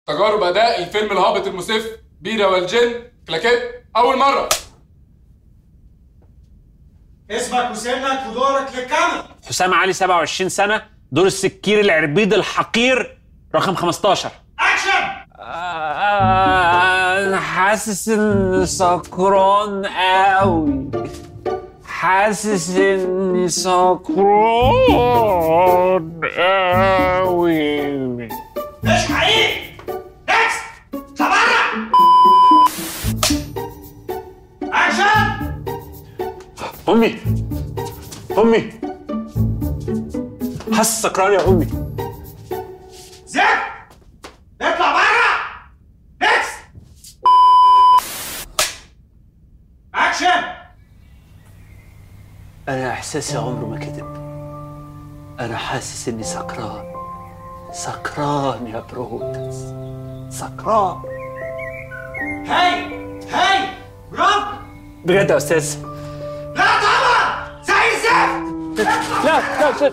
تجارب اداء الفيلم الهابط المسف بيرة والجن كلاكيت اول مره اسمك وسنك ودورك للكاميرا حسام علي 27 سنة دور السكير العربيد الحقير رقم 15 اكشن انا حاسس اني سكران قوي حاسس اني سكران قوي مش حقيقي نكست تبرع اكشن امي امي حاسس سكران يا امي زد اطلع بره نكست اكشن انا احساسي عمره ما كذب انا حاسس اني سكران سكران يا برودس سكران هاي هاي برافو بجد يا استاذ لا طبعا زي الزفت لا لا استاذ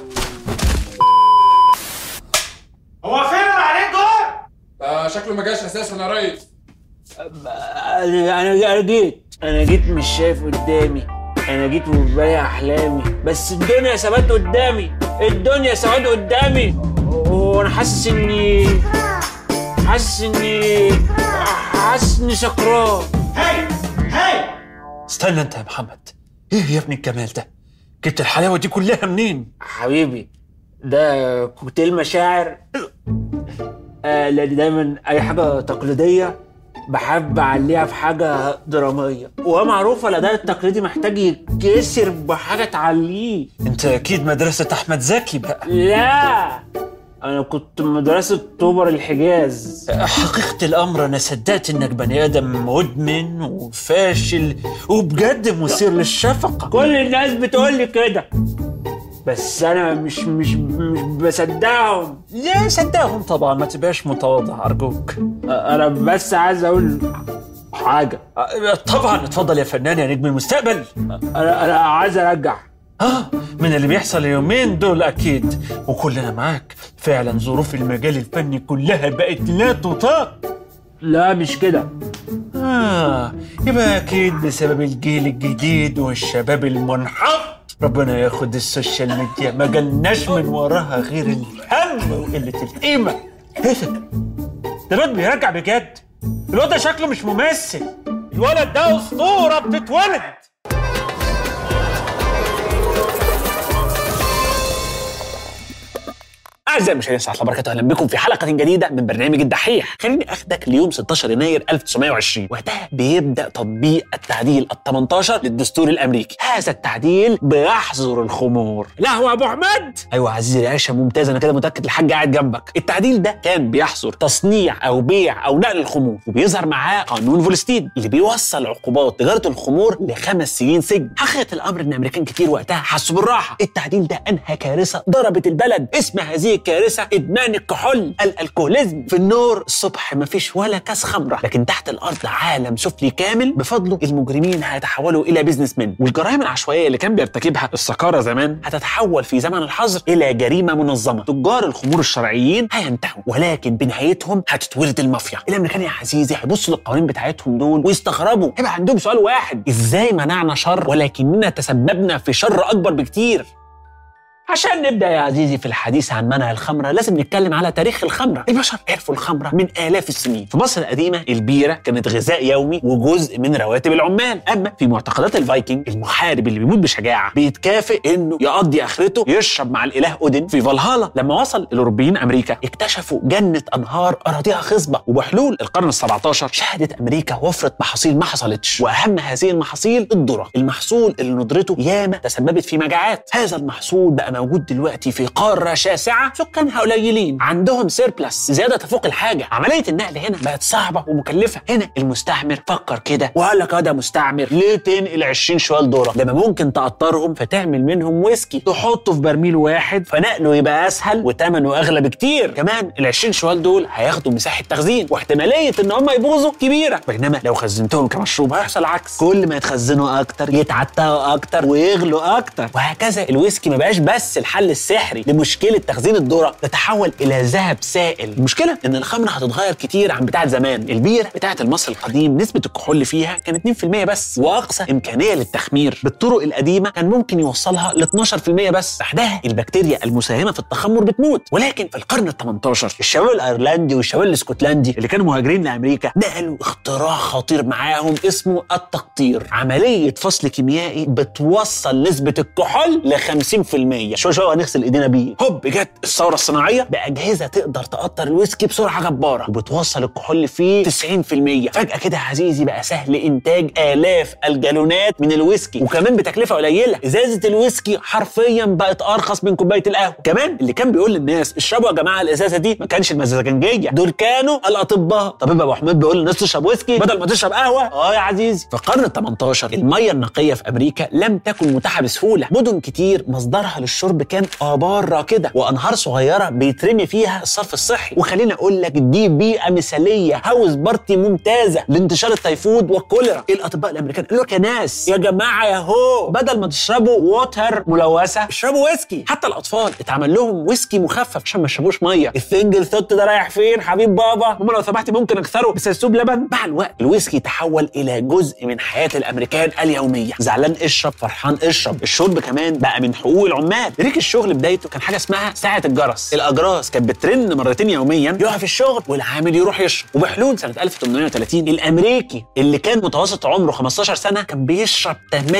هو فين اللي عليه الدور؟ آه شكله ما جاش اساسا يا ريس انا انا أنا جيت انا جيت مش شايف قدامي انا جيت وفي بالي احلامي بس الدنيا ثبات قدامي الدنيا ثبات قدامي وانا حاسس اني حاسس اني حاسس اني سكران هاي هاي استنى انت يا محمد ايه يا ابني الجمال ده جبت الحلاوه دي كلها منين حبيبي ده كوكتيل مشاعر آه لان دايما اي حاجه تقليديه بحب اعليها في حاجه دراميه وهو معروف الاداء التقليدي محتاج يتكسر بحاجه تعليه انت اكيد مدرسه احمد زكي بقى لا انا كنت مدرسه طوبر الحجاز حقيقة الأمر أنا صدقت إنك بني آدم مدمن وفاشل وبجد مثير للشفقة كل الناس بتقول لي كده بس انا مش مش مش بصدقهم لا صدقهم طبعا ما تبقاش متواضع أرجوك انا بس عايز اقول حاجه أه، طبعا اتفضل يا فنان يا نجم المستقبل انا انا عايز ارجع اه من اللي بيحصل اليومين دول اكيد وكلنا معاك فعلا ظروف المجال الفني كلها بقت لا تطاق لا مش كده اه يبقى اكيد بسبب الجيل الجديد والشباب المنحط ربنا ياخد السوشيال ميديا ما جالناش من وراها غير الهم وقله القيمه ايه ده؟ ده الواد بيرجع بجد الواد ده شكله مش ممثل الولد ده اسطوره بتتولد اعزائي المشاهدين السلام عليكم وبركاته اهلا بكم في حلقه جديده من برنامج الدحيح خليني اخدك ليوم 16 يناير 1920 وقتها بيبدا تطبيق التعديل ال 18 للدستور الامريكي هذا التعديل بيحظر الخمور لا هو ابو حماد ايوه عزيزي العيشه ممتاز انا كده متاكد الحاج قاعد جنبك التعديل ده كان بيحظر تصنيع او بيع او نقل الخمور وبيظهر معاه قانون فولستين اللي بيوصل عقوبات تجاره الخمور لخمس سنين سجن حقيقه الامر ان امريكان كتير وقتها حسوا بالراحه التعديل ده انهى كارثه ضربت البلد اسم هذه الكارثه ادمان الكحول الالكوليزم في النور الصبح مفيش ولا كاس خمره لكن تحت الارض عالم سفلي كامل بفضله المجرمين هيتحولوا الى بيزنس مان والجرائم العشوائيه اللي كان بيرتكبها السكاره زمان هتتحول في زمن الحظر الى جريمه منظمه تجار الخمور الشرعيين هينتهوا ولكن بنهايتهم هتتولد المافيا الامريكان يا عزيزي هيبصوا للقوانين بتاعتهم دول ويستغربوا هيبقى عندهم سؤال واحد ازاي منعنا شر ولكننا تسببنا في شر اكبر بكتير عشان نبدا يا عزيزي في الحديث عن منع الخمره لازم نتكلم على تاريخ الخمره البشر عرفوا الخمره من الاف السنين في مصر القديمه البيره كانت غذاء يومي وجزء من رواتب العمال اما في معتقدات الفايكنج المحارب اللي بيموت بشجاعه بيتكافئ انه يقضي اخرته يشرب مع الاله اودن في فالهالا لما وصل الاوروبيين امريكا اكتشفوا جنه انهار اراضيها خصبه وبحلول القرن ال17 شهدت امريكا وفره محاصيل ما حصلتش واهم هذه المحاصيل الذره المحصول اللي ندرته ياما تسببت في مجاعات هذا المحصول بقى موجود دلوقتي في قاره شاسعه سكانها قليلين عندهم سيربلس زياده تفوق الحاجه عمليه النقل هنا بقت صعبه ومكلفه هنا المستعمر فكر كده وقال لك اه ده مستعمر ليه تنقل 20 شوال ذره لما ممكن تقطرهم فتعمل منهم ويسكي تحطه في برميل واحد فنقله يبقى اسهل وثمنه اغلى بكتير كمان ال 20 شوال دول هياخدوا مساحه تخزين واحتماليه ان هم يبوظوا كبيره بينما لو خزنتهم كمشروب هيحصل العكس كل ما يتخزنوا اكتر يتعتقوا اكتر ويغلوا اكتر وهكذا الويسكي ما بقاش بس بس الحل السحري لمشكله تخزين الذره تتحول الى ذهب سائل المشكله ان الخمره هتتغير كتير عن بتاعه زمان البيره بتاعه المصري القديم نسبه الكحول فيها كانت 2% بس واقصى امكانيه للتخمير بالطرق القديمه كان ممكن يوصلها ل 12% بس بعدها البكتيريا المساهمه في التخمر بتموت ولكن في القرن ال 18 الشباب الايرلندي والشباب الاسكتلندي اللي كانوا مهاجرين لامريكا نقلوا اختراع خطير معاهم اسمه التقطير عمليه فصل كيميائي بتوصل نسبه الكحول ل 50% شويه شويه هنغسل ايدينا بيه هوب جت الثوره الصناعيه باجهزه تقدر تقطر الويسكي بسرعه جباره وبتوصل الكحول فيه 90% فجاه كده يا عزيزي بقى سهل انتاج الاف الجالونات من الويسكي وكمان بتكلفه قليله ازازه الويسكي حرفيا بقت ارخص من كوبايه القهوه كمان اللي كان بيقول للناس اشربوا يا جماعه الازازه دي ما كانش المزاجنجيه دول كانوا الاطباء طبيب ابو حميد بيقول للناس تشرب ويسكي بدل ما تشرب قهوه اه يا عزيزي في القرن ال 18 الميه النقيه في امريكا لم تكن متاحه بسهوله مدن كتير مصدرها للشرب كان ابار راكده وانهار صغيره بيترمي فيها الصرف الصحي وخليني اقول لك دي بيئه مثاليه هاوس بارتي ممتازه لانتشار التيفود والكوليرا الاطباء الامريكان قالوا لك يا ناس يا جماعه يا هو بدل ما تشربوا ووتر ملوثه اشربوا ويسكي حتى الاطفال اتعمل لهم ويسكي مخفف عشان ما يشربوش ميه السنجل ثوت ده رايح فين حبيب بابا هم لو سمحتي ممكن اكثره بسرسوب لبن مع الوقت الويسكي تحول الى جزء من حياه الامريكان اليوميه زعلان اشرب فرحان اشرب الشرب كمان بقى من حقوق العمال ريك الشغل بدايته كان حاجه اسمها ساعه الجرس الاجراس كانت بترن مرتين يوميا يقف الشغل والعامل يروح يشرب وبحلول سنه 1830 الامريكي اللي كان متوسط عمره 15 سنه كان بيشرب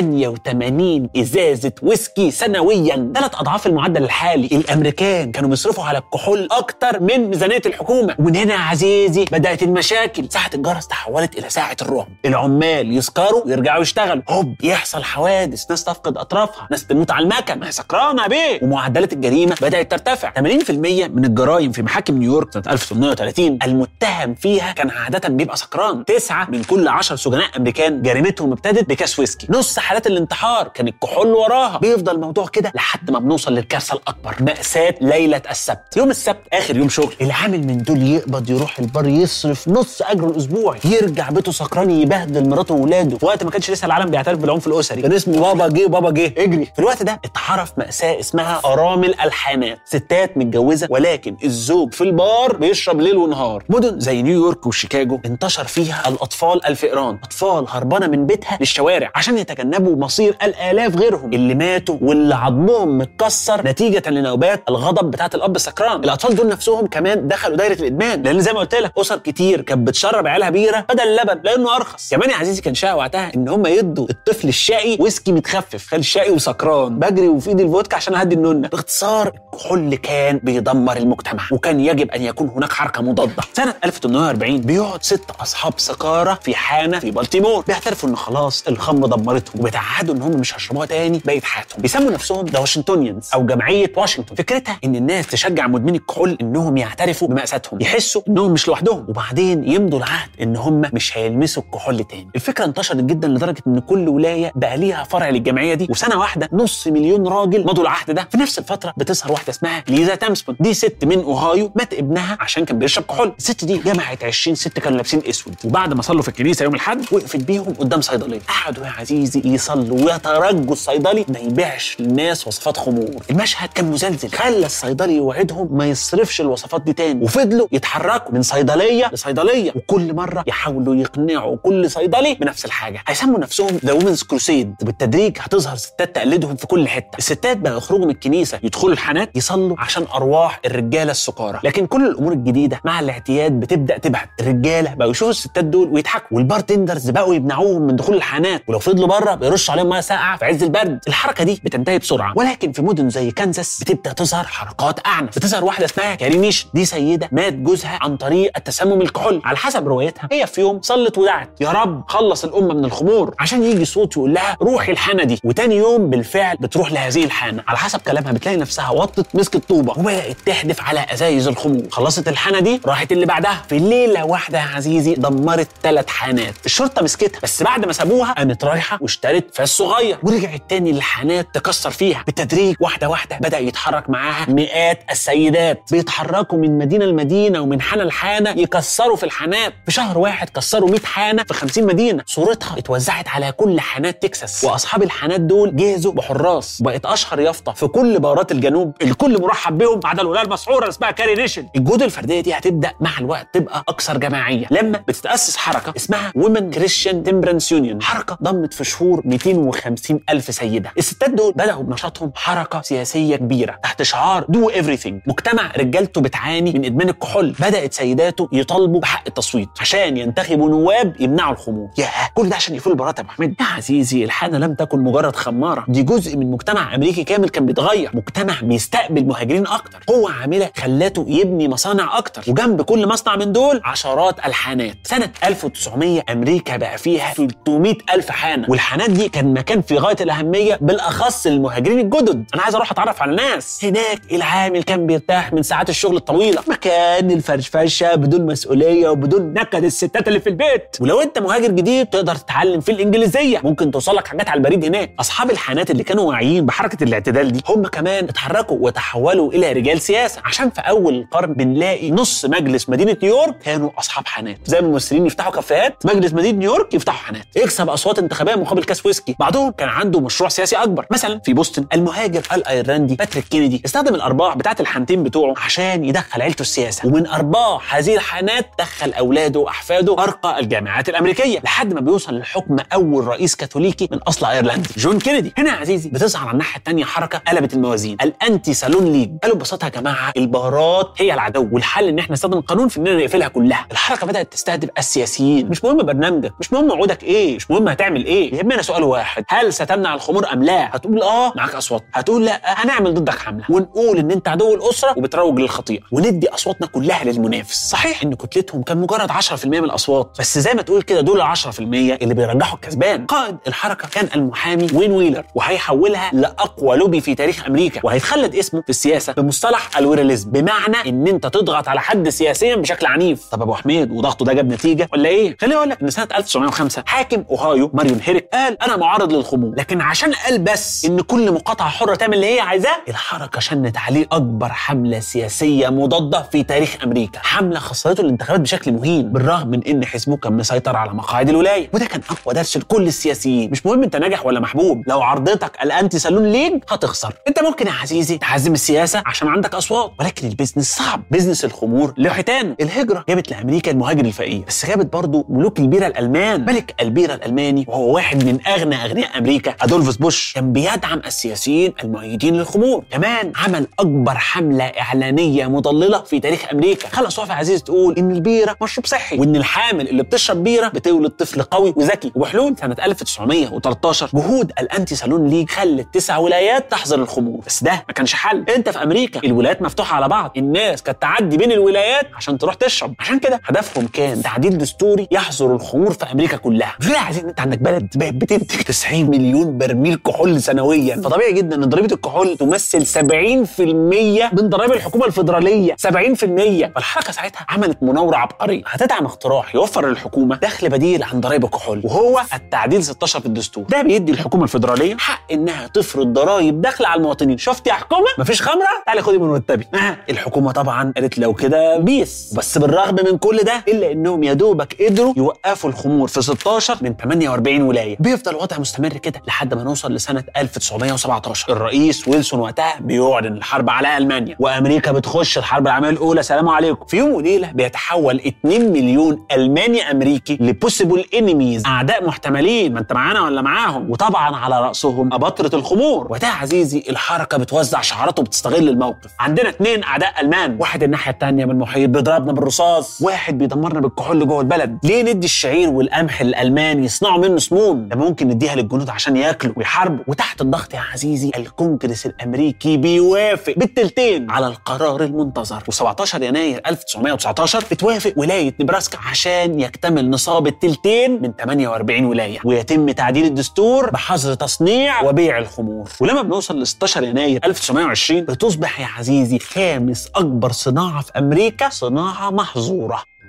88 ازازه ويسكي سنويا ثلاث اضعاف المعدل الحالي الامريكان كانوا بيصرفوا على الكحول اكتر من ميزانيه الحكومه ومن هنا يا عزيزي بدات المشاكل ساعه الجرس تحولت الى ساعه الرعب العمال يسكروا ويرجعوا يشتغلوا هوب يحصل حوادث ناس تفقد اطرافها ناس تموت على المكن ما هي سكرانه يا بيه ومعدلات الجريمه بدات ترتفع 80% من الجرائم في محاكم نيويورك سنه 1830 المتهم فيها كان عاده بيبقى سكران تسعة من كل 10 سجناء امريكان جريمتهم ابتدت بكاس ويسكي نص حالات الانتحار كان الكحول وراها بيفضل الموضوع كده لحد ما بنوصل للكارثه الاكبر ماساه ليله السبت يوم السبت اخر يوم شغل العامل من دول يقبض يروح البار يصرف نص اجره الاسبوعي يرجع بيته سكران يبهدل مراته واولاده في وقت ما كانش لسه العالم بيعترف بالعنف الاسري كان اسمه بابا جه بابا جه اجري في الوقت ده اتعرف ماساه اسمها ارامل الحانات ستات متجوزه ولكن الزوج في البار بيشرب ليل ونهار مدن زي نيويورك وشيكاغو انتشر فيها الاطفال الفئران اطفال هربانه من بيتها للشوارع عشان يتجنبوا مصير الالاف غيرهم اللي ماتوا واللي عظمهم متكسر نتيجه لنوبات الغضب بتاعه الاب السكران الاطفال دول نفسهم كمان دخلوا دايره الادمان لان زي ما قلت لك اسر كتير كانت بتشرب عيالها بيره بدل اللبن لانه ارخص كمان يا عزيزي كان شائع وقتها ان هم يدوا الطفل الشقي ويسكي متخفف خلي الشقي وسكران بجري وفي ايدي الفودكا عشان اهدي النونه باختصار الكحول كان بيدمر المجتمع وكان يجب ان يكون هناك حركه مضاده سنه 1840 بيقعد ست اصحاب سكاره في حانه في بالتيمور بيعترفوا ان خلاص الخمر دمرتهم وبيتعهدوا ان هم مش هيشربوها تاني بقيه حياتهم بيسموا نفسهم ذا واشنطنيانز او جمعيه واشنطن فكرتها ان الناس تشجع مدمني الكحول انهم يعترفوا بمأساتهم يحسوا انهم مش لوحدهم وبعدين يمضوا العهد ان هم مش هيلمسوا الكحول تاني الفكره انتشرت جدا لدرجه ان كل ولايه بقى ليها فرع للجمعيه دي وسنه واحده نص مليون راجل مضوا العهد ده في نفس الفتره بتظهر واحده اسمها ليزا تامسبون دي ست من اوهايو مات ابنها عشان كان بيشرب كحول الست دي جمعت 20 ست كانوا لابسين اسود وبعد ما صلوا في الكنيسه يوم الاحد وقفت بيهم قدام صيدليه قعدوا يا عزيزي يصلوا ويترجوا الصيدلي ما يبيعش للناس وصفات خمور المشهد كان مزلزل خلى الصيدلي يوعدهم ما يصرفش الوصفات دي تاني وفضلوا يتحركوا من صيدليه لصيدليه وكل مره يحاولوا يقنعوا كل صيدلي بنفس الحاجه هيسموا نفسهم ذا وومنز كروسيد وبالتدريج هتظهر ستات تقلدهم في كل حته الستات بقى يخرجوا من الكنيسه يدخلوا الحانات يصلوا عشان ارواح الرجاله السكارى لكن كل الامور الجديده مع الاعتياد بتبدا تبعد الرجاله بقوا يشوفوا الستات دول ويضحكوا والبارتندرز بقوا يمنعوهم من دخول الحانات ولو فضلوا بره بيرشوا عليهم ميه ساقعه في عز البرد الحركه دي بتنتهي بسرعه ولكن في مدن زي كانزاس بتبدا تظهر حركات اعنف بتظهر واحده اسمها كارينيش دي سيده مات جوزها عن طريق التسمم الكحول على حسب روايتها هي في يوم صلت ودعت يا رب خلص الامه من الخمور عشان يجي صوت يقول لها روحي الحانه دي وتاني يوم بالفعل بتروح لهذه الحانه على حسب كلامها بتلاقي نفسها وطت مسكت طوبه وبدات تحدف على ازايز الخمور خلصت الحانه دي راحت اللي بعدها في ليله واحده يا عزيزي دمرت ثلاث حانات الشرطه مسكتها بس بعد ما سابوها قامت رايحه واشترت فاس صغير ورجعت تاني للحانات تكسر فيها بالتدريج واحده واحده بدا يتحرك معاها مئات السيدات بيتحركوا من مدينه لمدينه ومن حانه لحانه يكسروا في الحانات في شهر واحد كسروا 100 حانه في 50 مدينه صورتها اتوزعت على كل حانات تكساس واصحاب الحانات دول جهزوا بحراس بقت اشهر يافطه يافطه في كل بارات الجنوب الكل مرحب بهم ما عدا الولايه المسعوره اللي اسمها كاري نيشن الجهود الفرديه دي هتبدا مع الوقت تبقى اكثر جماعيه لما بتتاسس حركه اسمها وومن كريستيان تمبرنس يونيون حركه ضمت في شهور 250 الف سيده الستات دول بداوا بنشاطهم حركه سياسيه كبيره تحت شعار دو everything مجتمع رجالته بتعاني من ادمان الكحول بدات سيداته يطالبوا بحق التصويت عشان ينتخبوا نواب يمنعوا الخمور ياه كل ده عشان يقفلوا البارات يا ابو حميد يا عزيزي الحاله لم تكن مجرد خماره دي جزء من مجتمع امريكي كامل كان بيتغير مجتمع بيستقبل مهاجرين اكتر قوه عامله خلته يبني مصانع اكتر وجنب كل مصنع من دول عشرات الحانات سنه 1900 امريكا بقى فيها 300 الف حانه والحانات دي كان مكان في غايه الاهميه بالاخص للمهاجرين الجدد انا عايز اروح اتعرف على الناس هناك العامل كان بيرتاح من ساعات الشغل الطويله مكان الفرفشه بدون مسؤوليه وبدون نكد الستات اللي في البيت ولو انت مهاجر جديد تقدر تتعلم في الانجليزيه ممكن توصل لك حاجات على البريد هناك اصحاب الحانات اللي كانوا واعيين بحركه الاعتدال دي هم كمان اتحركوا وتحولوا الى رجال سياسه عشان في اول القرن بنلاقي نص مجلس مدينه نيويورك كانوا اصحاب حانات زي ما الممثلين يفتحوا كافيهات مجلس مدينه نيويورك يفتحوا حانات يكسب اصوات انتخابيه مقابل كاس ويسكي بعضهم كان عنده مشروع سياسي اكبر مثلا في بوسطن المهاجر الايرلندي باتريك كينيدي استخدم الارباح بتاعه الحانتين بتوعه عشان يدخل عيلته السياسه ومن ارباح هذه الحانات دخل اولاده واحفاده ارقى الجامعات الامريكيه لحد ما بيوصل للحكم اول رئيس كاثوليكي من اصل ايرلندي جون كينيدي هنا يا عزيزي بتظهر على الناحيه الثانيه حركه قلبت الموازين الانتي سالون ليج قالوا ببساطه يا جماعه البارات هي العدو والحل ان احنا نستخدم القانون في اننا نقفلها كلها الحركه بدات تستهدف السياسيين مش مهم برنامجك مش مهم وعودك ايه مش مهم هتعمل ايه يهمنا سؤال واحد هل ستمنع الخمور ام لا هتقول اه معاك اصوات هتقول لا هنعمل ضدك حمله ونقول ان انت عدو الاسره وبتروج للخطيئه وندي اصواتنا كلها للمنافس صحيح ان كتلتهم كان مجرد 10% من الاصوات بس زي ما تقول كده دول ال 10% اللي بيرجحوا الكسبان قائد الحركه كان المحامي وين ويلر وهيحولها لاقوى لوبي في تاريخ امريكا وهيتخلد اسمه في السياسه بمصطلح الويراليزم بمعنى ان انت تضغط على حد سياسيا بشكل عنيف طب ابو حميد وضغطه ده جاب نتيجه ولا ايه خليني اقول لك ان سنه 1905 حاكم اوهايو ماريون هيريك قال انا معارض للخمور لكن عشان قال بس ان كل مقاطعه حره تعمل اللي هي عايزاه الحركه شنت عليه اكبر حمله سياسيه مضاده في تاريخ امريكا حمله خسرته الانتخابات بشكل مهين بالرغم من ان حزبه كان مسيطر على مقاعد الولايه وده كان اقوى درس لكل السياسيين مش مهم انت ناجح ولا محبوب لو عرضتك الانتي سالون ليج هتخسر انت ممكن يا عزيزي تعزم السياسه عشان عندك اصوات ولكن البيزنس صعب بيزنس الخمور له حيتان الهجره جابت لامريكا المهاجر الفقير بس جابت برضه ملوك البيره الالمان ملك البيره الالماني وهو واحد من اغنى اغنياء امريكا ادولفوس بوش كان بيدعم السياسيين المؤيدين للخمور كمان عمل اكبر حمله اعلانيه مضلله في تاريخ امريكا خلى صوفي عزيز تقول ان البيره مشروب صحي وان الحامل اللي بتشرب بيره بتولد طفل قوي وذكي وبحلول سنه 1913 جهود الانتي سالون ليج خلت تسع ولايات تحظر الخمور بس ده ما كانش حل انت في امريكا الولايات مفتوحه على بعض الناس كانت تعدي بين الولايات عشان تروح تشرب عشان كده هدفهم كان تعديل دستوري يحظر الخمور في امريكا كلها ليه عايزين انت عندك بلد بقت بتنتج 90 مليون برميل كحول سنويا فطبيعي جدا ان ضريبه الكحول تمثل 70% من ضرائب الحكومه الفيدراليه 70% فالحركه ساعتها عملت مناوره عبقريه هتدعم اقتراح يوفر للحكومه دخل بديل عن ضرائب الكحول وهو التعديل 16 في الدستور ده بيدي الحكومه الفيدراليه حق انها تفرض ضرائب دخل على المواطنين شفت يا حكومه مفيش خمره تعالي خدي من مرتبي آه. الحكومه طبعا قالت لو كده بيس بس بالرغم من كل ده الا انهم يا دوبك قدروا يوقفوا الخمور في 16 من 48 ولايه بيفضل الوضع مستمر كده لحد ما نوصل لسنه 1917 الرئيس ويلسون وقتها بيعلن الحرب على المانيا وامريكا بتخش الحرب العالميه الاولى سلام عليكم في يوم وليله بيتحول 2 مليون الماني امريكي لبوسيبل انيميز اعداء محتملين ما انت معانا ولا معاهم وطبعا على راسهم اباطره الخمور وده عزيزي الحركه بتوزع شعارات وبتستغل الموقف عندنا اثنين اعداء المان واحد الناحيه الثانيه من المحيط بيضربنا بالرصاص واحد بيدمرنا بالكحول جوه البلد ليه ندي الشعير والقمح للالمان يصنعوا منه سموم ده ممكن نديها للجنود عشان ياكلوا ويحاربوا وتحت الضغط يا عزيزي الكونجرس الامريكي بيوافق بالتلتين على القرار المنتظر و17 يناير 1919 بتوافق ولايه نبراسكا عشان يكتمل نصاب التلتين من 48 ولايه ويتم تعديل الدستور بحظر تصنيع وبيع الخمور ولما بنوصل ل 16 يناير 1920 بتصبح يا عزيزي خامس اكبر صناعه في امريكا صناعه محظوره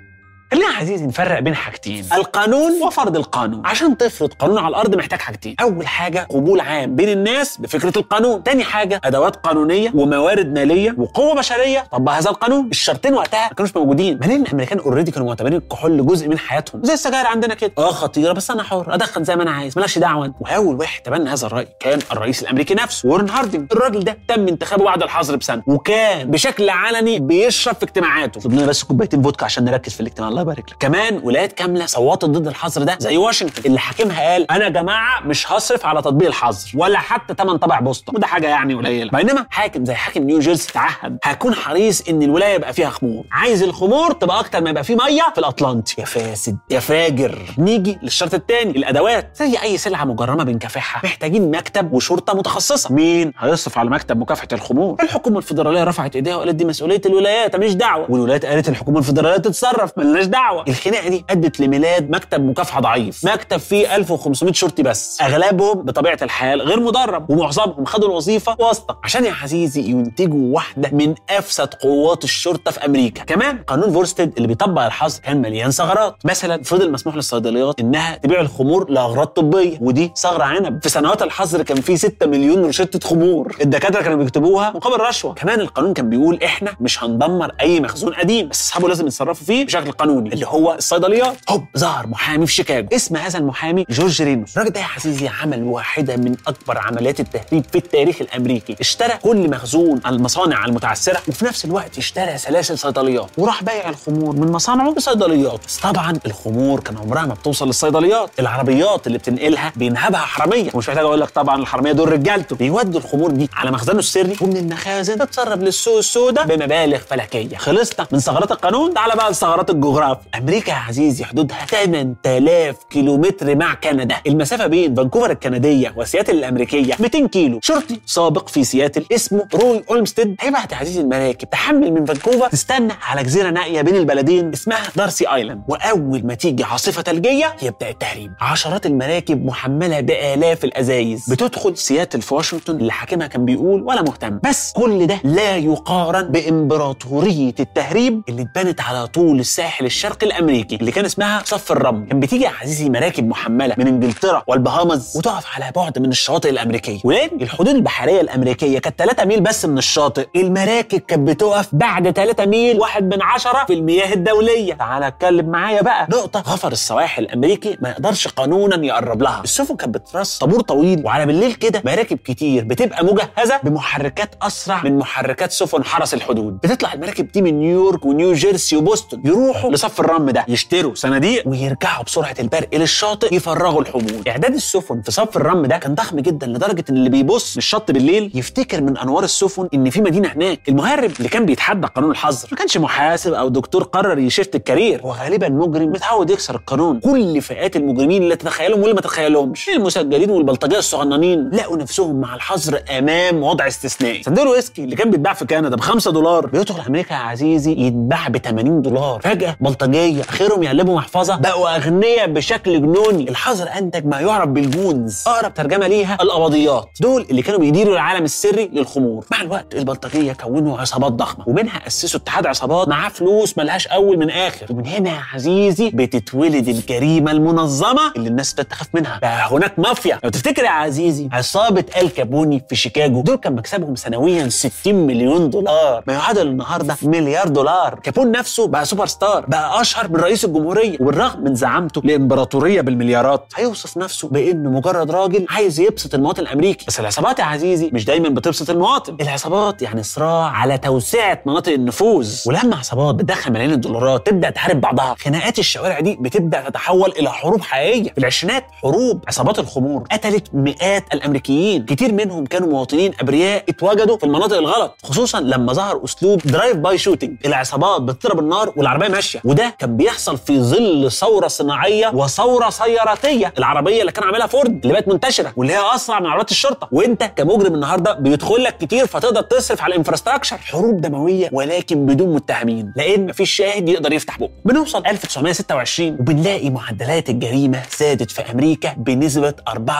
خلينا يا عزيزي نفرق بين حاجتين القانون وفرض القانون عشان تفرض قانون على الارض محتاج حاجتين اول حاجه قبول عام بين الناس بفكره القانون تاني حاجه ادوات قانونيه وموارد ماليه وقوه بشريه طبق هذا القانون الشرطين وقتها ما كانوش موجودين منين الامريكان اوريدي كانوا معتبرين الكحول جزء من حياتهم زي السجاير عندنا كده اه خطيره بس انا حر ادخن زي ما انا عايز مالكش دعوه انت. واول واحد تبنى هذا الراي كان الرئيس الامريكي نفسه وارن هاردنج الراجل ده تم انتخابه بعد الحظر بسنه وكان بشكل علني بيشرب في اجتماعاته طب لنا بس كوبايتين فودكا عشان نركز في الاجتماع الله يبارك لك كمان ولايات كامله صوتت ضد الحظر ده زي واشنطن اللي حاكمها قال انا يا جماعه مش هصرف على تطبيق الحظر ولا حتى ثمن طبع بوسطه وده حاجه يعني قليله بينما حاكم زي حاكم نيو جيرسي تعهد هيكون حريص ان الولايه يبقى فيها خمور عايز الخمور تبقى اكتر ما يبقى فيه ميه في الاطلنطي يا فاسد يا فاجر نيجي للشرط الثاني الادوات زي اي سلعه مجرمه بنكافحها محتاجين مكتب وشرطه متخصصه مين هيصرف على مكتب مكافحه الخمور الحكومه الفدراليه رفعت ايديها وقالت دي مسؤوليه الولايات ماليش دعوه والولايات قالت الحكومه الفدراليه تتصرف مالناش دعوه الخناقه دي ادت لميلاد مكتب مكافحه ضعيف مكتب فيه 1500 شرطي بس اغلبهم بطبيعه الحال غير مدرب ومعظمهم خدوا الوظيفه واسطه عشان يا عزيزي ينتجوا واحده من افسد قوات الشرطه في امريكا كمان قانون فورستد اللي بيطبق الحظر كان مليان ثغرات مثلا فضل مسموح للصيدليات انها تبيع الخمور لاغراض طبيه ودي ثغره عنب في سنوات الحظر كان في 6 مليون روشته خمور الدكاتره كانوا بيكتبوها مقابل رشوه كمان القانون كان بيقول احنا مش هندمر اي مخزون قديم بس اصحابه لازم يتصرفوا فيه بشكل قانوني اللي هو الصيدليات هوب ظهر محامي في شيكاغو اسم هذا المحامي جورج رينوس الراجل ده يا عزيزي عمل واحده من اكبر عمليات التهريب في التاريخ الامريكي اشترى كل مخزون المصانع المتعثره وفي نفس الوقت اشترى سلاسل صيدليات وراح بايع الخمور من مصانعه لصيدليات بس طبعا الخمور كان عمرها ما بتوصل للصيدليات العربيات اللي بتنقلها بينهبها حراميه ومش محتاج اقول لك طبعا الحراميه دول رجالته بيودوا الخمور دي على مخزنه السري ومن المخازن تتسرب للسوق السوداء بمبالغ فلكيه خلصنا من ثغرات القانون تعالى بقى لثغرات الجغرافيا امريكا يا عزيزي حدودها 8000 كيلومتر مع كندا المسافه بين فانكوفر الكنديه وسياتل الامريكيه 200 كيلو شرطي سابق في سياتل اسمه روي اولمستيد هيبعت يا عزيزي المراكب تحمل من فانكوفر تستنى على جزيره نائيه بين البلدين اسمها دارسي ايلاند واول ما تيجي عاصفه ثلجيه يبدا التهريب عشرات المراكب محمله بالاف الازايز بتدخل سياتل في واشنطن اللي حاكمها كان بيقول ولا مهتم بس كل ده لا يقارن بامبراطوريه التهريب اللي اتبنت على طول الساحل الشرقي الامريكي اللي كان اسمها صف الرمل كان بتيجي يا عزيزي مراكب محمله من انجلترا والبهامز وتقف على بعد من الشواطئ الامريكيه ولان الحدود البحريه الامريكيه كانت 3 ميل بس من الشاطئ المراكب كانت بتقف بعد 3 ميل واحد من عشرة في المياه الدوليه تعال اتكلم معايا بقى نقطه غفر السواحل الامريكي ما يقدرش قانونا يقرب لها السفن كانت بترص طابور طويل وعلى بالليل كده مراكب كتير بتبقى مجهزه بمحركات اسرع من محركات سفن حرس الحدود بتطلع المراكب دي من نيويورك ونيو جيرسي وبوسطن يروحوا لصف الرم ده يشتروا صناديق ويرجعوا بسرعه البرق للشاطئ يفرغوا الحمول اعداد السفن في صف الرم ده كان ضخم جدا لدرجه ان اللي بيبص للشط بالليل يفتكر من انوار السفن ان في مدينه هناك المهرب اللي كان بيتحدى قانون الحظر ما كانش محاسب او دكتور قرر يشفت الكارير هو غالبا مجرم متعود يكسر القانون كل فئات المجرمين اللي تتخيلهم واللي ما تتخيلهمش المسجلين والبلطجيه الصغننين لقوا نفسهم مع الحظر امام وضع استثنائي صندوق الويسكي اللي كان بيتباع في كندا ب 5 دولار بيدخل امريكا يا عزيزي يتباع ب 80 دولار فجاه بلطجيه اخرهم يقلبوا محفظه بقوا اغنياء بشكل جنوني الحظر انتج ما يعرف بالجونز اقرب ترجمه ليها القبضيات دول اللي كانوا بيديروا العالم السري للخمور مع الوقت البلطجيه كونوا عصابات ضخمه ومنها اسسوا اتحاد عصابات معاه فلوس ملهاش اول من اخر ومن هنا يا عزيزي بتتولد الجريمه المنظمه اللي الناس بتخاف منها بقى هناك مافيا لو تفتكر يا عزيزي عصابه الكابوني في شيكاغو دول كان مكسبهم سنويا 60 مليون دولار ما يعادل النهارده مليار دولار كابون نفسه بقى سوبر ستار بقى اشهر من رئيس الجمهوريه وبالرغم من زعامته لامبراطوريه بالمليارات هيوصف نفسه بانه مجرد راجل عايز يبسط المواطن الامريكي بس العصابات يا عزيزي مش دايما بتبسط المواطن العصابات يعني صراع على توسعه مناطق النفوذ ولما عصابات بتدخل ملايين الدولارات تبدا تحارب بعضها خناقات الشوارع دي بتبدا تتحول الى حروب حقيقيه في العشرينات حروب عصابات الخمور قتلت مئات الامريكيين كتير منهم كانوا مواطنين ابرياء اتوجدوا في المناطق الغلط خصوصا لما ظهر اسلوب درايف باي شوتنج العصابات بتضرب النار والعربيه ماشيه وده كان بيحصل في ظل ثوره صناعيه وثوره سياراتيه العربيه اللي كان عاملها فورد اللي بقت منتشره واللي هي اسرع من عربيات الشرطه وانت كمجرم النهارده بيدخل لك كتير فتقدر تصرف على الانفراستراكشر حروب دمويه ولكن بدون متهمين لان مفيش شاهد يقدر يفتح بقه بنوصل 1926 وبنلاقي معدلات الجريمه زادت في امريكا بنسبه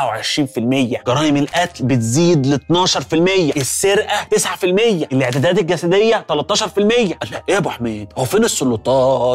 24% جرائم القتل بتزيد ل 12% السرقه 9% الاعتداءات الجسديه 13% لا ايه يا ابو حميد هو فين السلطات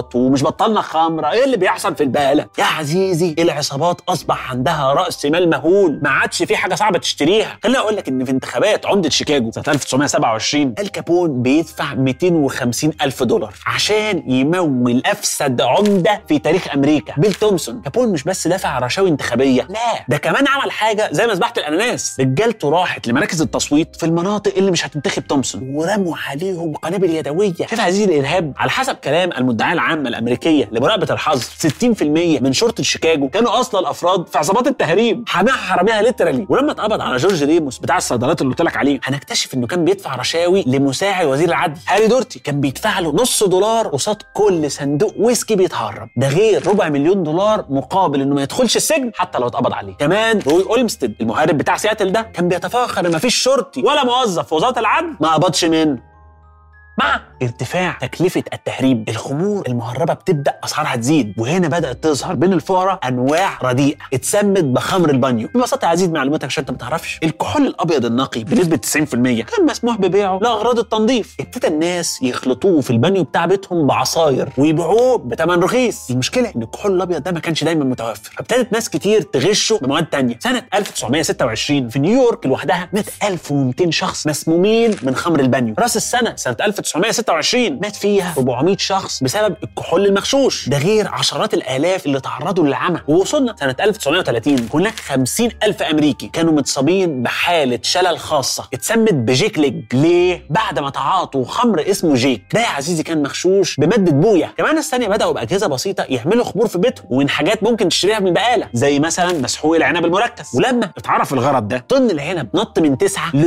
عصابات ومش بطلنا خمره ايه اللي بيحصل في البلد يا عزيزي العصابات اصبح عندها راس مال مهول ما عادش في حاجه صعبه تشتريها خليني اقول لك ان في انتخابات عمده شيكاغو سنه 1927 الكابون بيدفع 250 الف دولار عشان يمول افسد عمده في تاريخ امريكا بيل تومسون كابون مش بس دفع رشاوي انتخابيه لا ده كمان عمل حاجه زي مذبحه الاناناس رجالته راحت لمراكز التصويت في المناطق اللي مش هتنتخب تومسون ورموا عليهم قنابل يدويه شوف عزيزي الارهاب على حسب كلام المدعيه العامه الامريكيه لمراقبه الحظر 60% من شرطه شيكاغو كانوا اصلا افراد في عصابات التهريب حاميها حراميها ليترالي ولما اتقبض على جورج ريموس بتاع الصيدلات اللي قلت لك عليه هنكتشف انه كان بيدفع رشاوي لمساعد وزير العدل هاري دورتي كان بيدفع له نص دولار قصاد كل صندوق ويسكي بيتهرب ده غير ربع مليون دولار مقابل انه ما يدخلش السجن حتى لو اتقبض عليه كمان روي اولمستيد المهرب بتاع سياتل ده كان بيتفاخر ان مفيش شرطي ولا موظف في وزاره العدل ما قبضش منه مع ارتفاع تكلفة التهريب الخمور المهربة بتبدأ أسعارها تزيد وهنا بدأت تظهر بين الفقراء أنواع رديئة اتسمت بخمر البانيو ببساطة عزيز معلوماتك عشان أنت ما تعرفش الكحول الأبيض النقي بنسبة 90% كان مسموح ببيعه لأغراض التنظيف ابتدى الناس يخلطوه في البانيو بتاع بيتهم بعصاير ويبيعوه بثمن رخيص المشكلة إن الكحول الأبيض ده ما كانش دايما متوفر فابتدت ناس كتير تغشه بمواد تانية سنة 1926 في نيويورك لوحدها مات 1200 شخص مسمومين من خمر البانيو راس السنة سنة 1926 مات فيها 400 شخص بسبب الكحول المغشوش ده غير عشرات الالاف اللي تعرضوا للعمى ووصلنا سنه 1930 هناك 50 الف امريكي كانوا متصابين بحاله شلل خاصه اتسمت بجيك ليج ليه بعد ما تعاطوا خمر اسمه جيك ده يا عزيزي كان مغشوش بماده بويا كمان الثانيه بداوا باجهزه بسيطه يعملوا خمور في بيتهم ومن حاجات ممكن تشتريها من بقاله زي مثلا مسحوق العنب المركز ولما اتعرف الغرض ده طن العنب نط من 9 ل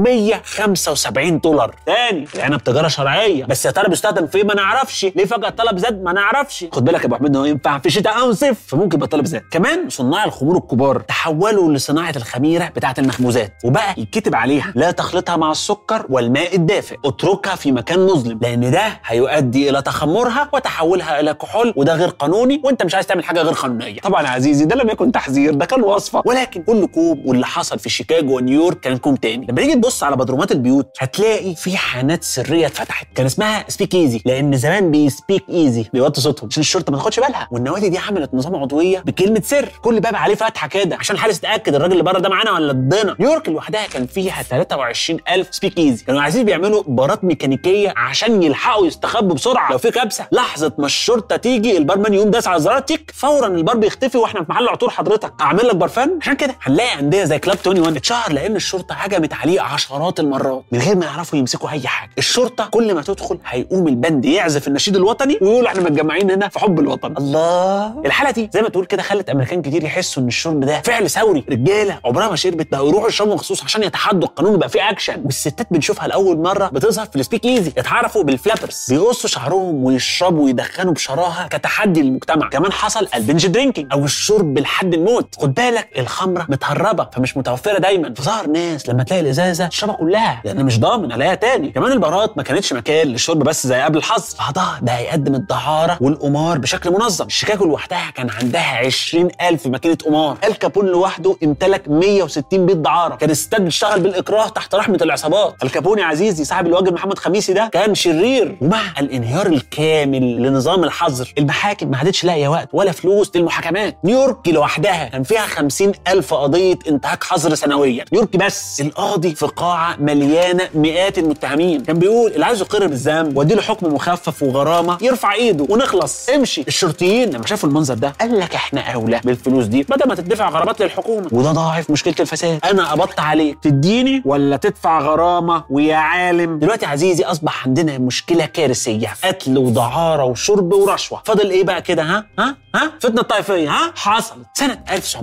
375 دولار تاني العنب تجاره شرعيه بس يا ترى بيستخدم في إيه؟ ما نعرفش ليه فجاه الطلب زاد ما نعرفش خد بالك يا ابو حميد إن هو ينفع في شتاء او صيف فممكن يبقى الطلب زاد كمان صناع الخمور الكبار تحولوا لصناعه الخميره بتاعه المخبوزات وبقى يتكتب عليها لا تخلطها مع السكر والماء الدافئ اتركها في مكان مظلم لان ده هيؤدي الى تخمرها وتحولها الى كحول وده غير قانوني وانت مش عايز تعمل حاجه غير قانونيه طبعا يا عزيزي ده لم يكن تحذير ده كان وصفه ولكن كل كوم واللي حصل في شيكاغو ونيويورك كان كوم تاني لما تيجي تبص على بدرومات البيوت هتلاقي في حانات سريه اتفتحت كان اسمها سبيك ايزي لان زمان بيسبيك ايزي بيوطوا صوتهم عشان الشرطه ما تاخدش بالها والنوادي دي عملت نظام عضويه بكلمه سر كل باب عليه فتحه كده عشان الحارس يتاكد الراجل اللي بره ده معانا ولا ضدنا نيويورك لوحدها كان فيها 23000 سبيك ايزي كانوا عايزين بيعملوا بارات ميكانيكيه عشان يلحقوا يستخبوا بسرعه لو في كبسه لحظه ما الشرطه تيجي البارمان يقوم داس على زرار تيك فورا البار بيختفي واحنا في محل عطور حضرتك اعمل لك برفان عشان كده هنلاقي انديه زي كلاب 21 اتشهر لان الشرطه هجمت عليه عشرات المرات من غير ما يعرفوا يمسكوا اي حاجه الشرطه كل ما تدخل هيقوم البند يعزف النشيد الوطني ويقول احنا متجمعين هنا في حب الوطن الله الحاله دي زي ما تقول كده خلت امريكان كتير يحسوا ان الشرب ده فعل ثوري رجاله عمرها ما شربت بقوا يروحوا يشربوا مخصوص عشان يتحدوا القانون ويبقى فيه اكشن والستات بنشوفها لاول مره بتظهر في السبيك ايزي اتعرفوا بالفلابرز بيقصوا شعرهم ويشربوا ويدخنوا بشراهه كتحدي للمجتمع كمان حصل البنج درينكينج او الشرب لحد الموت خد بالك الخمره متهربه فمش متوفره دايما فظهر ناس لما تلاقي الازازه تشربها كلها لان مش ضامن الاقيها تاني كمان البارات ما كانتش مكان للشرب بس زي قبل الحظر بعضها بقى يقدم الدعاره والقمار بشكل منظم شيكاغو لوحدها كان عندها 20000 ماكينه قمار الكابون لوحده امتلك 160 بيت دعاره كان الستات بتشتغل بالاكراه تحت رحمه العصابات الكابون يا عزيزي صاحب الواجب محمد خميسي ده كان شرير ومع الانهيار الكامل لنظام الحظر المحاكم ما عادتش لاقيه وقت ولا فلوس للمحاكمات نيويورك لوحدها كان فيها 50000 قضيه انتهاك حظر سنويا نيويورك بس القاضي في قاعه مليانه مئات المتهمين كان بيقول اللي عايز يقر بالذنب وادي له حكم مخفف وغرامه يرفع ايده ونخلص امشي الشرطيين لما شافوا المنظر ده قال لك احنا اولى بالفلوس دي بدل ما تدفع غرامات للحكومه وده ضاعف مشكله الفساد انا قبضت عليك تديني ولا تدفع غرامه ويا عالم دلوقتي يا عزيزي اصبح عندنا مشكله كارثيه قتل ودعاره وشرب ورشوه فاضل ايه بقى كده ها ها ها فتنه طائفيه ها حصلت سنه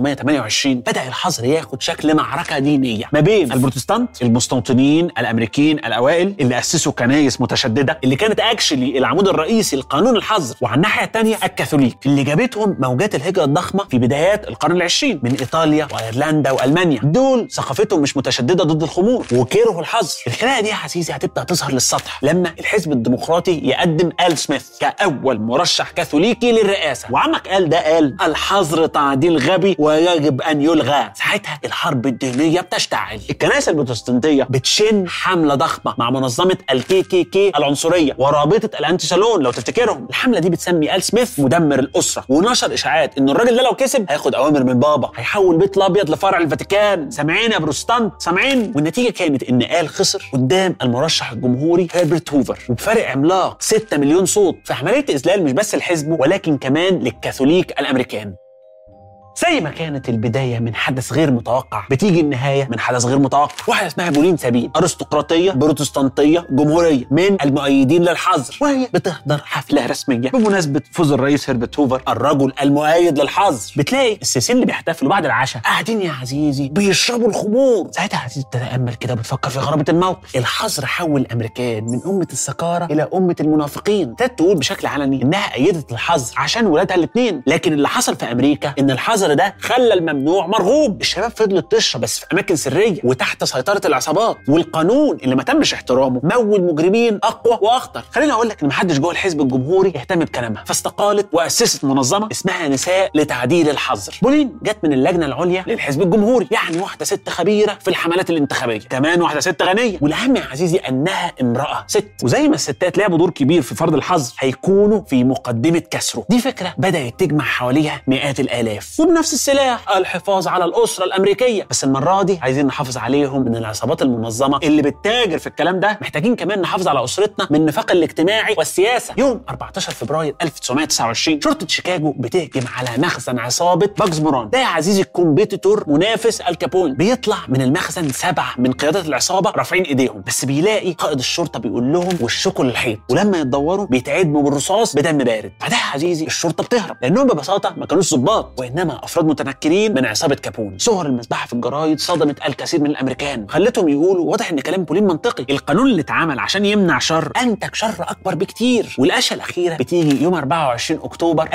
1928 بدا الحظر ياخد شكل معركه دينيه ما بين البروتستانت المستوطنين الامريكيين الاوائل اللي اسسوا كنايس متشدده اللي كانت اكشلي العمود الرئيسي لقانون الحظر وعلى الناحيه الثانيه الكاثوليك اللي جابتهم موجات الهجره الضخمه في بدايات القرن العشرين من ايطاليا وايرلندا والمانيا دول ثقافتهم مش متشدده ضد الخمور وكرهوا الحظر الخناقه دي يا عزيزي هتبدا تظهر للسطح لما الحزب الديمقراطي يقدم ال سميث كاول مرشح كاثوليكي للرئاسه وعمك ال ده قال الحظر تعديل غبي ويجب ان يلغى ساعتها الحرب الدينيه بتشتعل الكنائس البروتستانتيه بتشن حمله ضخمه مع منظمه الكي كي كي العنصريه ورابطه الانتي سالون لو تفتكرهم الحمله دي بتسمي ال سميث مدمر الاسره ونشر اشاعات ان الراجل ده لو كسب هياخد اوامر من بابا هيحول بيت الابيض لفرع الفاتيكان سامعين يا بروستانت سامعين والنتيجه كانت ان آل خسر قدام المرشح الجمهوري هربرت هوفر وبفرق عملاق 6 مليون صوت في عمليه اذلال مش بس لحزبه ولكن كمان للكاثوليك الامريكان زي ما كانت البداية من حدث غير متوقع بتيجي النهاية من حدث غير متوقع واحدة اسمها بولين سابين أرستقراطية بروتستانتية جمهورية من المؤيدين للحظر وهي بتحضر حفلة رسمية بمناسبة فوز الرئيس هربرت هوفر الرجل المؤيد للحظر بتلاقي السيسين اللي بيحتفلوا بعد العشاء قاعدين يا عزيزي بيشربوا الخمور ساعتها عزيزي بتتأمل كده بتفكر في غرابة الموقف الحظر حول الأمريكان من أمة السكارة إلى أمة المنافقين ابتدت تقول بشكل علني إنها أيدت الحظر عشان ولادها الاثنين لكن اللي حصل في أمريكا إن الحظر ده خلى الممنوع مرغوب الشباب فضلت تشرب بس في اماكن سريه وتحت سيطره العصابات والقانون اللي ما تمش احترامه مول مجرمين اقوى واخطر خليني اقول لك ان محدش جوه الحزب الجمهوري اهتم بكلامها فاستقالت واسست منظمه اسمها نساء لتعديل الحظر بولين جت من اللجنه العليا للحزب الجمهوري يعني واحده ست خبيره في الحملات الانتخابيه كمان واحده ست غنيه والاهم يا عزيزي انها امراه ست وزي ما الستات لعبوا دور كبير في فرض الحظر هيكونوا في مقدمه كسره دي فكره بدات تجمع حواليها مئات الالاف وبنفس السلاح الحفاظ على الاسره الامريكيه بس المره دي عايزين نحافظ عليهم من العصابات المنظمه اللي بتتاجر في الكلام ده محتاجين كمان نحافظ على اسرتنا من النفاق الاجتماعي والسياسه يوم 14 فبراير 1929 شرطه شيكاغو بتهجم على مخزن عصابه باجز موران ده يا عزيزي الكومبيتيتور منافس الكابون بيطلع من المخزن سبعه من قيادات العصابه رافعين ايديهم بس بيلاقي قائد الشرطه بيقول لهم وشكوا للحيط ولما يتدوروا بيتعدموا بالرصاص بدم بارد بعدها يا عزيزي الشرطه بتهرب لانهم ببساطه ما كانوش ضباط وانما افراد متنكرين من عصابه كابون صور المذبحه في الجرايد صدمت الكثير من الامريكان خلتهم يقولوا واضح ان كلام بولين منطقي القانون اللي اتعمل عشان يمنع شر انتج شر اكبر بكتير والاشياء الاخيره بتيجي يوم 24 اكتوبر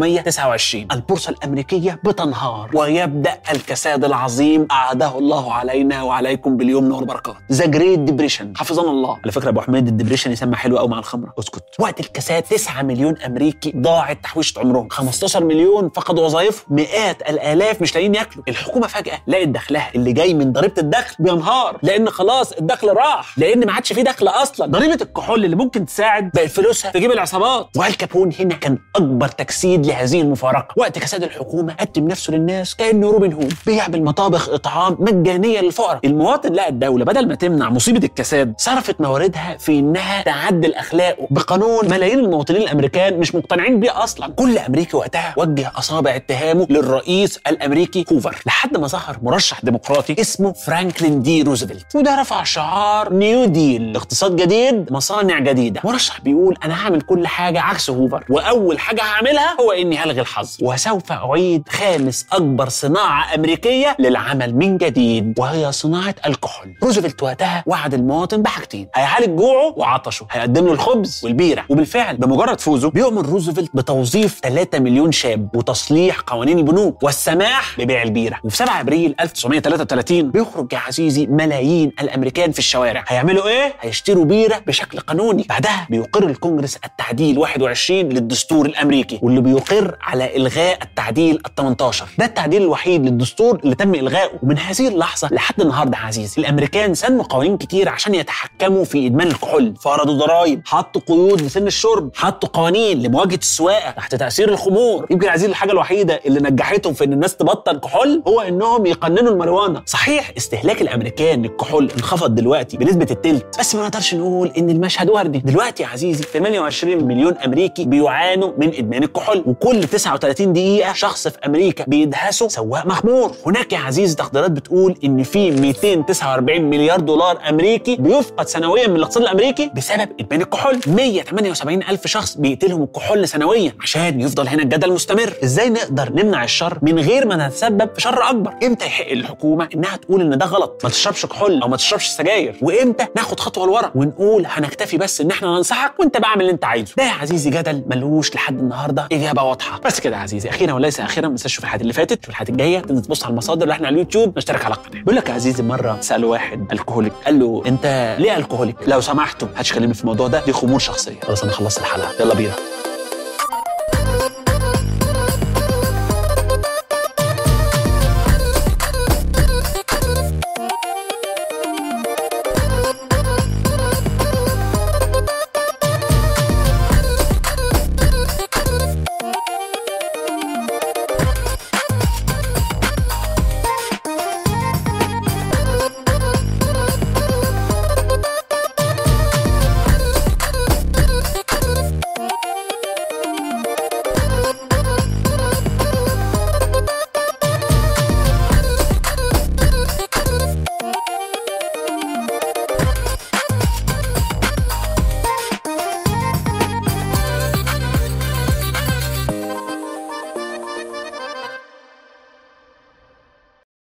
1929 البورصه الامريكيه بتنهار ويبدا الكساد العظيم اعاده الله علينا وعليكم باليمن والبركات ذا جريت ديبريشن حفظنا الله على فكره ابو حميد الديبريشن يسمى حلو قوي مع الخمره اسكت وقت الكساد 9 مليون امريكي ضاعت تحويشه عمرهم 15 مليون فقدوا وظائفهم مئات الالاف مش لاقيين ياكلوا الحكومه فجاه لقت دخلها اللي جاي من ضريبه الدخل بينهار لان خلاص الدخل راح لان ما عادش فيه دخل اصلا ضريبه الكحول اللي ممكن تساعد بقت فلوسها تجيب العصابات والكابون هنا كان اكبر تجسيد لهذه المفارقه وقت كساد الحكومه قدم نفسه للناس كانه روبن هود بيع بالمطابخ اطعام مجانيه للفقراء المواطن لقى الدوله بدل ما تمنع مصيبه الكساد صرفت مواردها في انها تعدل اخلاقه بقانون ملايين المواطنين الامريكان مش مقتنعين بيه اصلا كل امريكي وقتها وجه اصابع اتهامه للرئيس الامريكي هوفر لحد ما ظهر مرشح ديمقراطي اسمه فرانكلين دي روزفلت وده رفع شعار نيو ديل اقتصاد جديد مصانع جديده مرشح بيقول انا هعمل كل حاجه عكس هوفر واول حاجه هعملها هو اني هلغي الحظر وسوف اعيد خامس اكبر صناعه امريكيه للعمل من جديد وهي صناعه الكحول روزفلت وقتها وعد المواطن بحاجتين هيعالج جوعه وعطشه هيقدم له الخبز والبيره وبالفعل بمجرد فوزه بيؤمر روزفلت بتوظيف 3 مليون شاب وتصليح قوانين البنوك والسماح ببيع البيره وفي 7 ابريل 1933 بيخرج يا عزيزي ملايين الامريكان في الشوارع هيعملوا ايه هيشتروا بيره بشكل قانوني بعدها بيقر الكونجرس التعديل 21 للدستور الامريكي واللي بيقر على الغاء التعديل ال 18 ده التعديل الوحيد للدستور اللي تم الغائه ومن هذه اللحظه لحد النهارده يا عزيزي الامريكان سنوا قوانين كتير عشان يتحكموا في ادمان الكحول فرضوا ضرائب حطوا قيود لسن الشرب حطوا قوانين لمواجهه السواقه تحت تاثير الخمور يمكن يا عزيزي الحاجه الوحيده اللي نجحتهم في ان الناس تبطل كحول هو انهم يقننوا المروانه صحيح استهلاك الامريكان للكحول انخفض دلوقتي بنسبه التلت بس ما نقدرش نقول ان المشهد وردي دلوقتي يا عزيزي 28 مليون امريكي بيعانوا من ادمان الكحول وكل 39 دقيقه شخص في امريكا بيدهسه سواق مخمور هناك يا عزيزي تقديرات بتقول ان في 249 مليار دولار امريكي بيفقد سنويا من الاقتصاد الامريكي بسبب ادمان الكحول 178 الف شخص بيقتلهم الكحول سنويا عشان يفضل هنا الجدل مستمر ازاي نقدر نمنع الشر من غير ما نتسبب في شر اكبر امتى يحق للحكومه انها تقول ان ده غلط ما تشربش كحول او ما تشربش سجاير وامتى ناخد خطوه لورا ونقول هنكتفي بس ان احنا ننصحك وانت بقى اعمل اللي انت عايزه ده يا عزيزي جدل ملوش لحد النهارده اجابه واضحه بس كده يا عزيزي اخيرا وليس اخيرا ما تنساش تشوف الحلقات اللي فاتت شوف الحلقات الجايه تنزل تبص على المصادر اللي احنا على اليوتيوب نشترك على القناه بيقول لك يا عزيزي مره سال واحد الكهوليك قال له انت ليه الكهوليك لو سمحتوا هتكلمني في الموضوع ده دي خمول شخصيه خلاص انا خلصت الحلقه يلا بينا